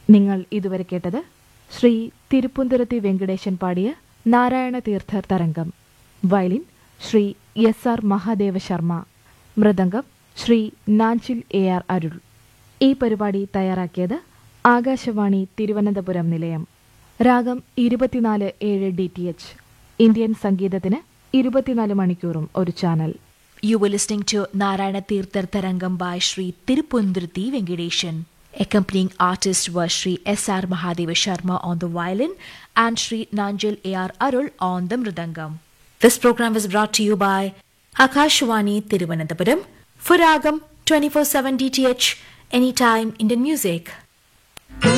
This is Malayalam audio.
നിങ്ങൾ ഇതുവരെ കേട്ടത് ശ്രീ തിരുപ്പുന്തുരത്തി വെങ്കടേശൻ പാടിയ നാരായണ തീർത്ഥ തരംഗം violin Shri S R Mahadeva Sharma മൃദംഗം ശ്രീ നാഞ്ചിൽ എ ആർ അരുൾ ഈ പരിപാടി തയ്യാറാക്കിയത് ആകാശവാണി തിരുവനന്തപുരം നിലയം രാഗം ഇരുപത്തിനാല് ഏഴ് ഡി ടി എച്ച് ഇന്ത്യൻ സംഗീതത്തിന് ഇരുപത്തിനാല് മണിക്കൂറും ഒരു channel You were listening to Narayana Tirthar Tarangam by Sri Tirupundriti Venkadeshan. Accompanying artists were Sri S.R. Mahadeva Sharma on the violin and Sri Nanjil A.R. Arul on the mridangam. This program was brought to you by Akashwani Tiruvananthapuram for Ragam 24-7 DTH Anytime Indian Music.